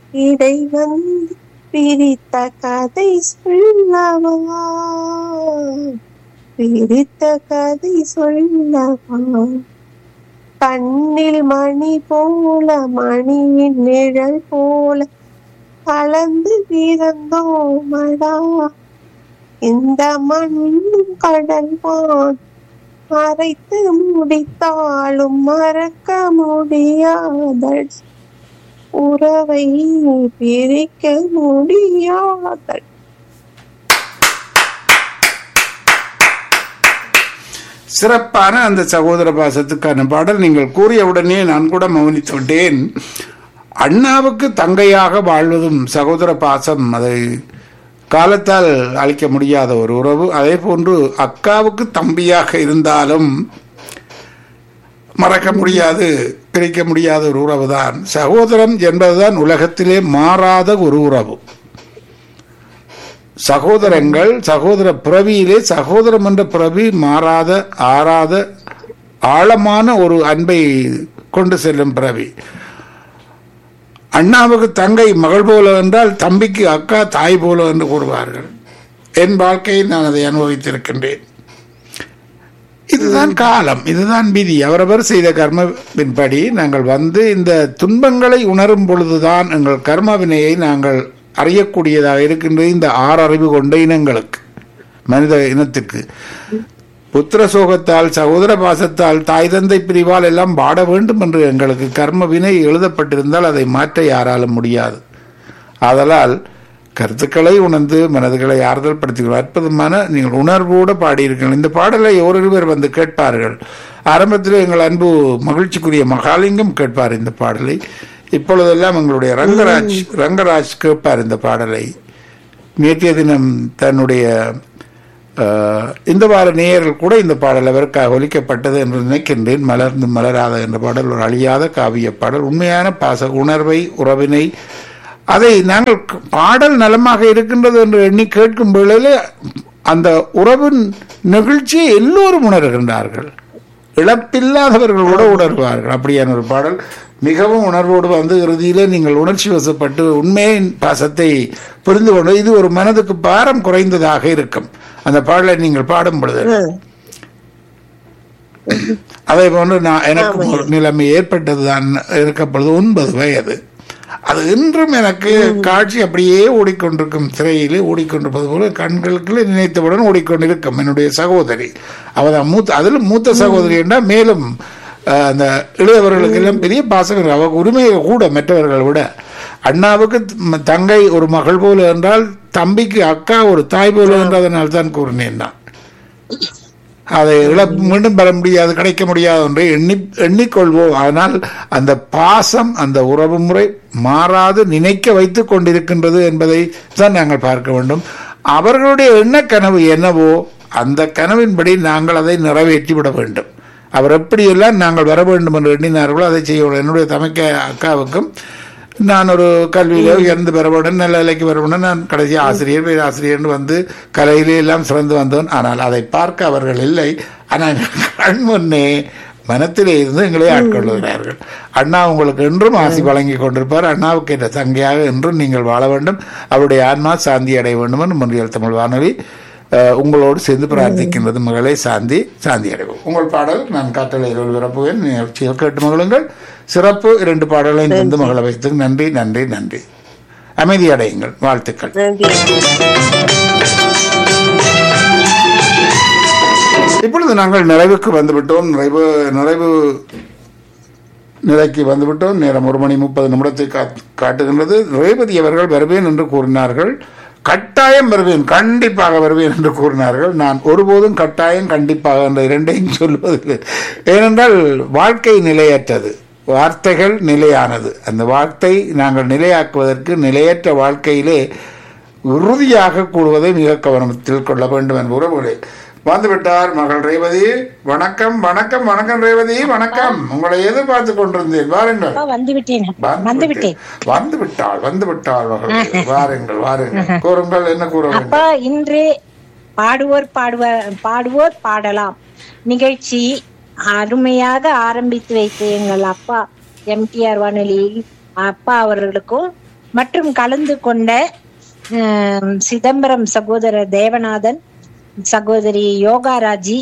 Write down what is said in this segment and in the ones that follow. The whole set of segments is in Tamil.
இடை வந்து பிரித்த கதை சொல்லவா பிரித்த கதை சொல்லவா கண்ணில் மணி போல மணியின் நிழல் போல கலந்து பிறந்தோமடா இந்த மண்ணும் கடல்வான் மறைத்து முடித்தாலும் மறக்க முடியாத உறவை பிரிக்க முடியாத சிறப்பான அந்த சகோதர பாசத்துக்கான பாடல் நீங்கள் கூறியவுடனே நான் கூட மௌனித்து விட்டேன் அண்ணாவுக்கு தங்கையாக வாழ்வதும் சகோதர பாசம் அதை காலத்தால் அழிக்க முடியாத ஒரு உறவு அதே போன்று அக்காவுக்கு தம்பியாக இருந்தாலும் மறக்க முடியாது பிரிக்க முடியாத ஒரு உறவுதான் சகோதரம் என்பதுதான் உலகத்திலே மாறாத ஒரு உறவு சகோதரங்கள் சகோதர பிறவியிலே சகோதரம் என்ற பிறவி மாறாத ஆறாத ஆழமான ஒரு அன்பை கொண்டு செல்லும் பிறவி அண்ணாவுக்கு தங்கை மகள் போல என்றால் தம்பிக்கு அக்கா தாய் போல என்று கூறுவார்கள் என் வாழ்க்கையில் நான் அதை அனுபவித்திருக்கின்றேன் இதுதான் காலம் இதுதான் விதி அவரவர் செய்த கர்மவின்படி நாங்கள் வந்து இந்த துன்பங்களை உணரும் பொழுதுதான் எங்கள் கர்ம வினையை நாங்கள் அறியக்கூடியதாக இருக்கின்றது இந்த ஆறறிவு கொண்ட இனங்களுக்கு மனித இனத்திற்கு புத்திர சோகத்தால் சகோதர பாசத்தால் தாய் தந்தை பிரிவால் எல்லாம் பாட வேண்டும் என்று எங்களுக்கு கர்ம வினை எழுதப்பட்டிருந்தால் அதை மாற்ற யாராலும் முடியாது ஆதலால் கருத்துக்களை உணர்ந்து மனதுகளை ஆறுதல் படுத்திக்கிறோம் அற்புதமான நீங்கள் உணர்வோடு பாடியிருக்கீர்கள் இந்த பாடலை ஓரிருவர் வந்து கேட்பார்கள் ஆரம்பத்தில் எங்கள் அன்பு மகிழ்ச்சிக்குரிய மகாலிங்கம் கேட்பார் இந்த பாடலை இப்பொழுதெல்லாம் எங்களுடைய ரங்கராஜ் ரங்கராஜ் கேட்பார் இந்த பாடலை நேற்றைய தினம் தன்னுடைய அஹ், இந்த வார நேயர்கள் கூட இந்த பாடல் அவருக்காக ஒலிக்கப்பட்டது என்று நினைக்கின்றேன் மலர்ந்து மலராத என்ற பாடல் ஒரு அழியாத காவிய பாடல் உண்மையான பாச உணர்வை உறவினை அதை நாங்கள் க- பாடல் நலமாக இருக்கின்றது என்று எண்ணி கேட்கும் வேளையிலே அந்த உறவின் நிகழ்ச்சியை எல்லோரும் உணர்கின்றார்கள் இழப்பில்லாதவர்கள் கூட உணர்வார்கள் அப்படியான ஒரு பாடல் மிகவும் உணர்வோடு வந்து இறுதியிலே நீங்கள் உணர்ச்சி வசப்பட்டு உண்மையின் பாசத்தை புரிந்து கொண்டு இது ஒரு மனதுக்கு பாரம் குறைந்ததாக இருக்கும் அந்த பாடலை நீங்கள் பாடும் பொழுது அதே போன்று நான் எனக்கு ஒரு நிலைமை ஏற்பட்டது தான் இருக்க பொழுது ஒன்பது வயது அது இன்றும் எனக்கு காட்சி அப்படியே ஓடிக்கொண்டிருக்கும் திரையிலே ஓடிக்கொண்டிருப்பது போல கண்களுக்குள்ளே நினைத்தவுடன் ஓடிக்கொண்டிருக்கும் என்னுடைய சகோதரி அவதான் மூத்த அதிலும் மூத்த சகோதரி என்றால் மேலும் அஹ், அந்த இளையவர்களுக்கு எல்லாம் பெரிய பாசம் இருக்கு அவங்க உரிமையை கூட மற்றவர்களை விட அண்ணாவுக்கு த- தங்கை ஒரு மகள் போல என்றால் தம்பிக்கு அக்கா ஒரு தாய் போல என்றதனால் தான் கூறினேன் நான் அதை இழப்பு மீண்டும் பெற முடியாது கிடைக்க முடியாது என்று எண்ணி எண்ணிக்கொள்வோம் ஆனால் அந்த பாசம் அந்த உறவு முறை மாறாது நினைக்க வைத்துக் கொண்டிருக்கின்றது என்பதை தான் நாங்கள் பார்க்க வேண்டும் அவர்களுடைய எண்ண கனவு என்னவோ அந்த கனவின்படி நாங்கள் அதை நிறைவேற்றி விட வேண்டும் அவர் எப்படியெல்லாம் நாங்கள் வர வேண்டும் என்று எண்ணினார்களோ அதை செய்ய வேண்டும். என்னுடைய தமைக்க அக்காவுக்கும் நான் ஒரு கல்வியில உயர்ந்து பெறவுடன் நல்ல நிலைக்கு வரவுடன் நான் கடைசி ஆசிரியர் பேராசிரியர்னு வந்து கலையிலே எல்லாம் சிறந்து வந்தோன் ஆனால் அதை பார்க்க அவர்கள் இல்லை ஆனால் கண் முன்னே மனத்திலே இருந்து எங்களை ஆட்கொள்ளுகிறார்கள் அண்ணா உங்களுக்கு என்றும் ஆசி வழங்கி கொண்டிருப்பார் அண்ணாவுக்கு என்ற தங்கையாக என்றும் நீங்கள் வாழ வேண்டும் அவருடைய ஆன்மா சாந்தி அடைய வேண்டும் என்று முன்றியல் தமிழ் வானொலி அஹ், உங்களோடு சேர்ந்து பிரார்த்திக்கின்றது மகளை சாந்தி சாந்தி அடைவோம் உங்கள் பாடல் நான் காற்றலையில் ஒளிபரப்புவேன் நிகழ்ச்சியில் கேட்டு மகளுங்கள் சிறப்பு இரண்டு பாடல்களையும் தந்து மகளை வைத்து நன்றி நன்றி நன்றி அமைதி அடையுங்கள் வாழ்த்துக்கள் நன்றி இப்பொழுது நாங்கள் நிறைவுக்கு வந்துவிட்டோம் நிறைவு நிறைவு நிலைக்கு வந்துவிட்டோம் நேரம் ஒரு மணி முப்பது நிமிடத்தை காத்- காட்டுகின்றது ரேவதி அவர்கள் வருவேன் என்று கூறினார்கள் கட்டாயம் வருவேன் கண்டிப்பாக வருவேன் என்று கூறினார்கள் நான் ஒருபோதும் கட்டாயம் கண்டிப்பாக என்ற இரண்டையும் சொல்வதில்லை ஏனென்றால் வாழ்க்கை நிலையற்றது வார்த்தைகள் நிலையானது அந்த வார்த்தை நாங்கள் நிலையாக்குவதற்கு நிலையற்ற வாழ்க்கையிலே உறுதியாக கூடுவதை மிக கவனத்தில் கொள்ள வேண்டும் என்ற உறவுகளே வந்துவிட்டார் மகள் ரேவதி வணக்கம் வணக்கம் வணக்கம் ரேவதி வணக்கம் உங்களை எதிர்பார்த்து கொண்டிருந்தேன் வாருங்கள் அப்பா வந்து விட்டேன் வந்து வந்து விட்டேன் விட்டேன். வந்து விட்டாள் வந்து விட்டாள் மகள் வாருங்கள் வாருங்கள் கூறுங்கள் என்ன கூற வேண்டும் அப்பா இன்று பாடுவோர் பாடுவார் பாடுவோர் பாடலாம் நிகழ்ச்சி அருமையாக ஆரம்பித்து வைத்த எங்கள் அப்பா எம்டிஆர் வானொலியில் அப்பா அவர்களுக்கும் மற்றும் கலந்து கொண்ட ஆம், சிதம்பரம் சகோதரர் தேவநாதன் சகோதரி யோகாராஜி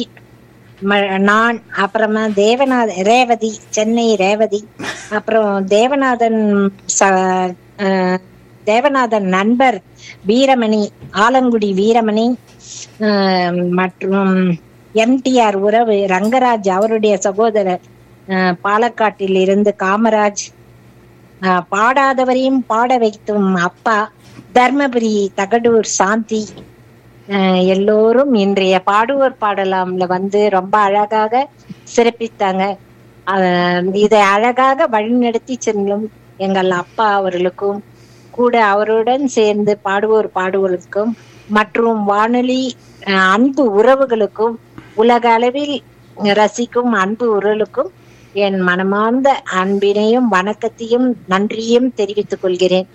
ம- நான் அப்புறமா தேவநாத ரேவதி சென்னை ரேவதி அப்புறம் தேவநாதன் ச அஹ், தேவநாதன் நண்பர் வீரமணி ஆலங்குடி வீரமணி அஹ், மற்றும் எம்டிஆர் உறவு ரங்கராஜ் அவருடைய சகோதரர் அஹ், பாலக்காட்டில் இருந்து காமராஜ் அஹ், பாடாதவரையும் பாட வைத்தும் அப்பா தர்மபுரி தகடூர் சாந்தி அஹ், எல்லோரும் இன்றைய பாடுவோர் பாடலாம்ல வந்து ரொம்ப அழகாக சிறப்பித்தாங்க அஹ், இதை அழகாக வழிநடத்தி செல்லும் எங்கள் அப்பா அவர்களுக்கும் கூட அவருடன் சேர்ந்து பாடுவோர் பாடுவோருக்கும் மற்றும் வானொலி அஹ், அன்பு உறவுகளுக்கும் உலக அளவில் ரசிக்கும் அன்பு உறவுகளுக்கும் என் மனமார்ந்த அன்பினையும் வணக்கத்தையும் நன்றியும் தெரிவித்துக் கொள்கிறேன்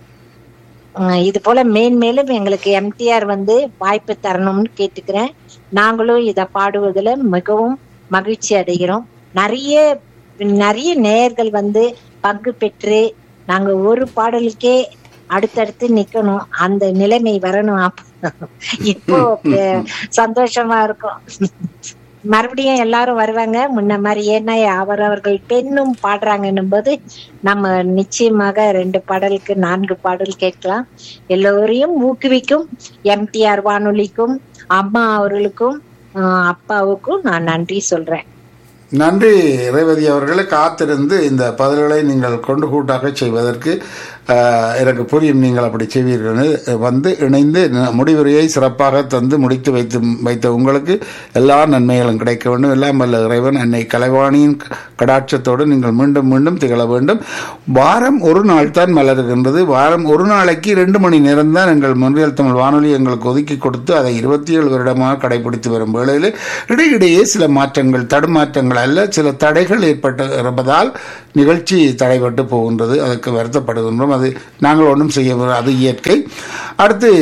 அஹ் இது போல மேன்மேலும் எங்களுக்கு எம்டிஆர் வந்து வாய்ப்பு தரணும்னு கேட்டுக்கிறேன் நாங்களும் இத பாடுவதில் மிகவும் மகிழ்ச்சி அடைகிறோம் நிறைய நிறைய நேயர்கள் வந்து பங்கு பெற்று நாங்க ஒரு பாடலுக்கே அடுத்தடுத்து நிக்கணும் அந்த நிலைமை வரணும் அப்ப இப்போ அஹ், சந்தோஷமா இருக்கும் மறுபடியும் எல்லாரும் வருவாங்க முன்ன மாதிரி ஏன்னா அவரவர்கள் பெண்ணும் பாடுறாங்கன்னும் போது நம்ம நிச்சயமாக ரெண்டு பாடலுக்கு நான்கு பாடல் கேட்கலாம் எல்லோரையும் ஊக்குவிக்கும் எம்டிஆர் வானொலிக்கும் அம்மா அவர்களுக்கும் ஆஹ் அப்பாவுக்கும் நான் நன்றி சொல்றேன் நன்றி ரேவதி அவர்களே காத்திருந்து இந்த பதில்களை நீங்கள் கொண்டு கூட்டாக செய்வதற்கு ஆஹ், எனக்கு புரியும் நீங்கள் அப்படி செய்வீர்கள் வந்து இணைந்து ந- முடிவுரையை சிறப்பாக தந்து முடித்து வைத்து வைத்த உங்களுக்கு எல்லா நன்மைகளும் கிடைக்க வேண்டும் எல்லாம் வல்ல இறைவன் அன்னை கலைவாணியின் க- கடாட்சத்தோடு நீங்கள் மீண்டும் மீண்டும் திகழ வேண்டும் வாரம் ஒரு நாள் தான் மலருகின்றது வாரம் ஒரு நாளைக்கு ரெண்டு மணி நேரம் தான் எங்கள் மொன்றியல் தமிழ் வானொலி எங்களுக்கு ஒதுக்கி கொடுத்து அதை இருபத்தி ஏழு வருடமாக கடைபிடித்து வரும் வேளையில் இடையிடையே சில மாற்றங்கள் தடுமாற்றங்கள் அல்ல சில தடைகள் ஏற்பட்டு இருப்பதால் நிகழ்ச்சி தடைபட்டு போகின்றது அதற்கு வருத்தப்படுகின்றோம் அது நாங்கள் ஒன்றும் செய்ய முடியாது. அது இயற்கை அடுத்து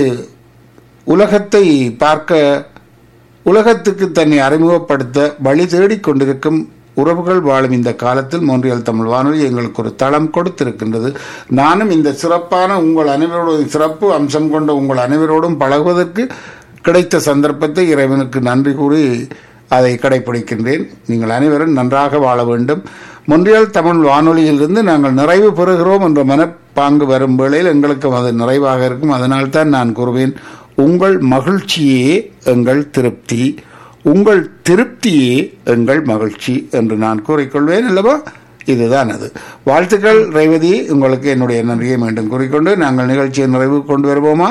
உலகத்தை பார்க்க உலகத்துக்கு தன்னை அறிமுகப்படுத்த வழி தேடிக் கொண்டிருக்கும் உறவுகள் வாழும் இந்த காலத்தில் மோன்றியல் தமிழ் வானொலி எங்களுக்கு ஒரு தளம் கொடுத்திருக்கின்றது நானும் இந்த சிறப்பான உங்கள் அனைவரோடும் சிறப்பு அம்சம் கொண்ட உங்கள் அனைவரோடும் பழகுவதற்கு கிடைத்த சந்தர்ப்பத்தை இறைவனுக்கு நன்றி கூறி அதை கடைபிடிக்கின்றேன் நீங்கள் அனைவரும் நன்றாக வாழ வேண்டும் மொன்றியல் தமிழ் வானொலியிலிருந்து நாங்கள் நிறைவு பெறுகிறோம் என்ற மனப்பாங்கு வரும் வேளையில் எங்களுக்கு அது நிறைவாக இருக்கும் அதனால்தான் நான் கூறுவேன் உங்கள் மகிழ்ச்சியே எங்கள் திருப்தி உங்கள் திருப்தியே எங்கள் மகிழ்ச்சி என்று நான் கூறிக்கொள்வேன் அல்லவா இதுதான் அது வாழ்த்துக்கள் ரேவதி உங்களுக்கு என்னுடைய நன்றியை மீண்டும் கூறிக்கொண்டு நாங்கள் நிகழ்ச்சியை நிறைவு கொண்டு வருவோமா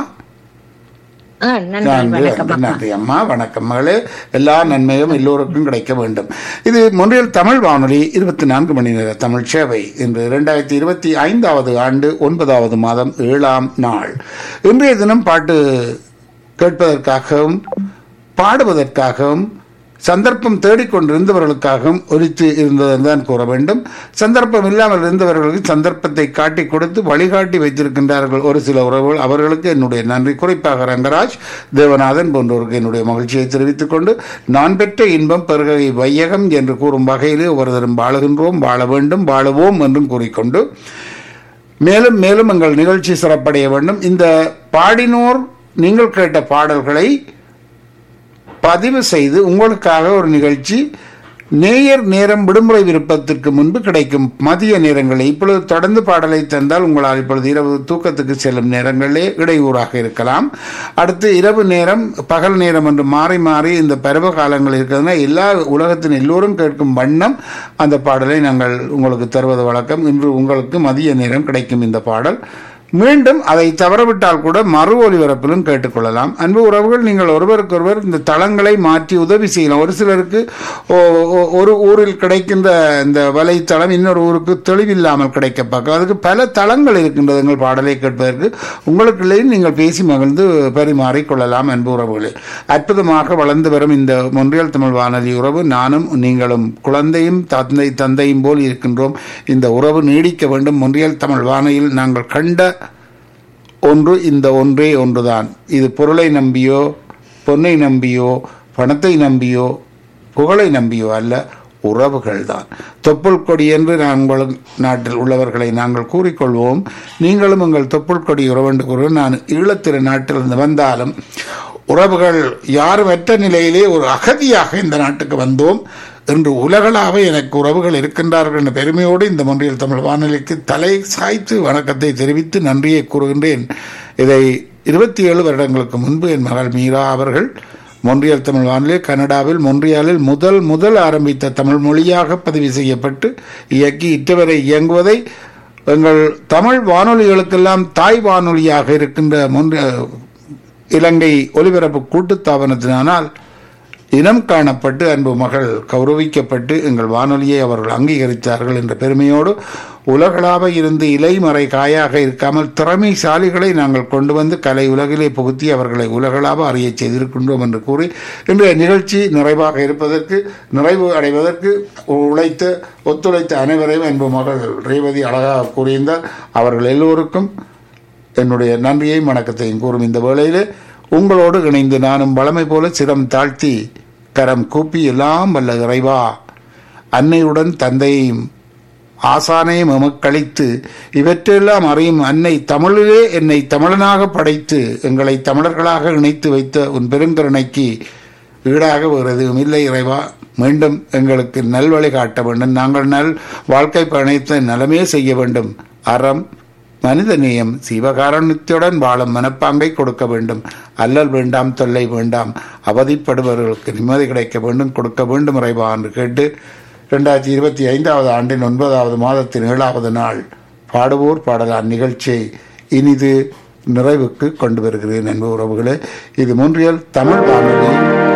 ஆஹ் நன்றி நன்றி வணக்கம் அப்பா. நன்றி அம்மா வணக்கம் மகளே எல்லா நன்மையும் எல்லோருக்கும் கிடைக்க வேண்டும் இது மொன்றியல் தமிழ் வானொலி இருபத்தி நான்கு மணி நேர தமிழ் சேவை இன்று இரண்டாயிரத்தி இருபத்தி ஐந்தாவது ஆண்டு ஒன்பதாவது மாதம் ஏழாம் நாள் இன்றைய தினம் பாட்டு கேட்பதற்காகவும் பாடுவதற்காகவும் சந்தர்ப்பம் தேடிக்கொண்டிருந்தவர்களுக்காகவும் ஒலித்து இருந்ததுதான் கூற வேண்டும் சந்தர்ப்பம் இல்லாமல் இருந்தவர்களுக்கு சந்தர்ப்பத்தை காட்டி கொடுத்து வழிகாட்டி வைத்திருக்கின்றார்கள் ஒரு சில உறவுகள் அவர்களுக்கு என்னுடைய நன்றி குறிப்பாக ரங்கராஜ் தேவநாதன் போன்றோருக்கு என்னுடைய மகிழ்ச்சியை தெரிவித்துக் கொண்டு நான் பெற்ற இன்பம் பெருகை வையகம் என்று கூறும் வகையிலே ஒருதரும் வாழுகின்றோம் வாழ வேண்டும் வாழுவோம் என்றும் கூறிக்கொண்டு மேலும் மேலும் எங்கள் நிகழ்ச்சி சிறப்படைய வேண்டும் இந்த பாடினோர் நீங்கள் கேட்ட பாடல்களை பதிவு செய்து உங்களுக்காக ஒரு நிகழ்ச்சி நேயர் நேரம் விடுமுறை விருப்பத்திற்கு முன்பு கிடைக்கும் மதிய நேரங்களில் இப்பொழுது தொடர்ந்து பாடலை தந்தால் உங்களால் இப்பொழுது இரவு தூக்கத்துக்கு செல்லும் நேரங்களே இடையூறாக இருக்கலாம் அடுத்து இரவு நேரம் பகல் நேரம் என்று மாறி மாறி இந்த பருவ காலங்கள் இருக்கிறதுனா எல்லா உலகத்தின் எல்லோரும் கேட்கும் வண்ணம் அந்த பாடலை நாங்கள் உங்களுக்கு தருவது வழக்கம் இன்று உங்களுக்கு மதிய நேரம் கிடைக்கும் இந்த பாடல் மீண்டும் அதை தவறவிட்டால் கூட மறு ஒலிபரப்பிலும் கேட்டுக்கொள்ளலாம் அன்பு உறவுகள் நீங்கள் ஒருவருக்கொருவர் இந்த தளங்களை மாற்றி உதவி செய்யலாம் ஒரு சிலருக்கு ஓ- ஓ- ஒரு ஊரில் கிடைக்கின்ற இந்த வலைத்தளம் இன்னொரு ஊருக்கு தெளிவில்லாமல் கிடைக்க பார்க்கலாம் அதுக்கு பல தளங்கள் இருக்கின்றது எங்கள் பாடலை கேட்பதற்கு உங்களுக்குள்ளேயும் நீங்கள் பேசி மகிழ்ந்து பரிமாறிக்கொள்ளலாம் அன்பு உறவுகளே அற்புதமாக வளர்ந்து வரும் இந்த மொன்றியல் தமிழ் வானொலி உறவு நானும் நீங்களும் குழந்தையும் தந்தை தந்தையும் போல் இருக்கின்றோம் இந்த உறவு நீடிக்க வேண்டும் மொன்றியல் தமிழ் வானொலியில் நாங்கள் கண்ட ஒன்று இந்த ஒன்றே ஒன்றுதான் இது பொருளை நம்பியோ பொன்னை நம்பியோ பணத்தை நம்பியோ புகழை நம்பியோ அல்ல உறவுகள் தான் தொப்புள் கொடி என்று நாங்கள் நாட்டில் உள்ளவர்களை நாங்கள் கூறிக்கொள்வோம் நீங்களும் உங்கள் தொப்புள் கொடி உறவென்று கூறுவது நான் ஈழத்திரு நாட்டிலிருந்து வந்தாலும் உறவுகள் யாரும் அற்ற நிலையிலே ஒரு அகதியாக இந்த நாட்டுக்கு வந்தோம் இன்று உலகளாக எனக்கு உறவுகள் இருக்கின்றார்கள் என்ற பெருமையோடு இந்த மொன்றியல் தமிழ் வானொலிக்கு தலை சாய்த்து வணக்கத்தை தெரிவித்து நன்றியை கூறுகின்றேன் இதை இருபத்தி ஏழு வருடங்களுக்கு முன்பு என் மகள் மீரா அவர்கள் மொன்றியல் தமிழ் வானொலி கனடாவில் மொன்றியாலில் முதல் முதல் ஆரம்பித்த தமிழ் மொழியாக பதிவு செய்யப்பட்டு இயக்கி இட்டவரை இயங்குவதை எங்கள் தமிழ் வானொலிகளுக்கெல்லாம் தாய் வானொலியாக இருக்கின்ற மொன்ற இலங்கை ஒலிபரப்பு கூட்டுத்தாபனத்தினால் இனம் காணப்பட்டு அன்பு மகள் கௌரவிக்கப்பட்டு எங்கள் வானொலியை அவர்கள் அங்கீகரித்தார்கள் என்ற பெருமையோடு உலகளாக இருந்து இலைமறை காயாக இருக்காமல் திறமைசாலிகளை நாங்கள் கொண்டு வந்து கலை உலகிலே புகுத்தி அவர்களை உலகளாக அறிய செய்திருக்கின்றோம் என்று கூறி இன்றைய நிகழ்ச்சி நிறைவாக இருப்பதற்கு நிறைவு அடைவதற்கு உழைத்த ஒத்துழைத்த அனைவரையும் அன்பு மகள் ரேவதி அழகாக கூறியிருந்தார் அவர்கள் எல்லோருக்கும் என்னுடைய நன்றியையும் வணக்கத்தையும் கூறும் இந்த வேளையிலே உங்களோடு இணைந்து நானும் வளமை போல சிரம் தாழ்த்தி கரம் கூப்பி எல்லாம் வல்ல இறைவா அன்னையுடன் தந்தையையும் ஆசானையும் எமக்களித்து இவற்றெல்லாம் அறியும் அன்னை தமிழிலே என்னை தமிழனாக படைத்து எங்களை தமிழர்களாக இணைத்து வைத்த உன் பெருங்கருணைக்கு ஈடாக வேறு எதுவும் இல்லை இறைவா மீண்டும் எங்களுக்கு நல்வழி காட்ட வேண்டும் நாங்கள் நல் வாழ்க்கை பயணத்தை நலமே செய்ய வேண்டும் அறம் மனிதநேயம் சிவகாரணத்துடன் வாழும் மனப்பாங்கை கொடுக்க வேண்டும் அல்லல் வேண்டாம் தொல்லை வேண்டாம் அவதிப்படுபவர்களுக்கு நிம்மதி கிடைக்க வேண்டும் கொடுக்க வேண்டும் இறைவா என்று கேட்டு இரண்டாயிரத்தி இருபத்தி ஐந்தாவது ஆண்டின் ஒன்பதாவது மாதத்தின் ஏழாவது நாள் பாடுவோர் பாடலார் நிகழ்ச்சியை இனிது நிறைவுக்கு கொண்டு வருகிறேன் என்ப உறவுகளே இது மூன்றியல் தமிழ் வானொலி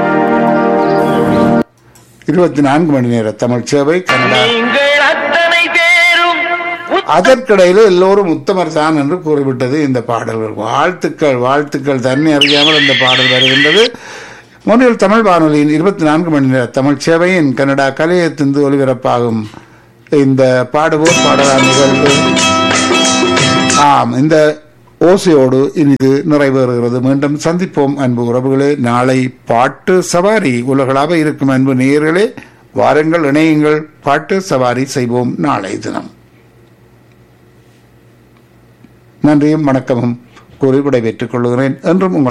இருபத்தி நான்கு மணி நேர தமிழ் சேவை கனடா நீங்கள் அத்தனை பேரும் அதற்கிடையில் எல்லோரும் உத்தமர் தான் என்று கூறிவிட்டது இந்த பாடல்கள் வாழ்த்துக்கள் வாழ்த்துக்கள் தன்னை அறியாமல் இந்த பாடல் வருகின்றது மொழியில் தமிழ் வானொலியின் இருபத்தி நான்கு மணி நேர தமிழ் சேவையின் கனடா கலையத்திந்து ஒலிபரப்பாகும் இந்த பாடுவோர் பாடலார் நிகழ்வு ஆம் இந்த ஓசையோடு இனிது நிறைவேறுகிறது மீண்டும் சந்திப்போம் அன்பு உறவுகளே நாளை பாட்டு சவாரி உலகளாக இருக்கும் அன்பு நேயர்களே வாருங்கள் இணையுங்கள் பாட்டு சவாரி செய்வோம் நாளை தினம் நன்றியும் வணக்கமும் கூறி விடைபெற்றுக் கொள்கிறேன் என்றும் உங்கள்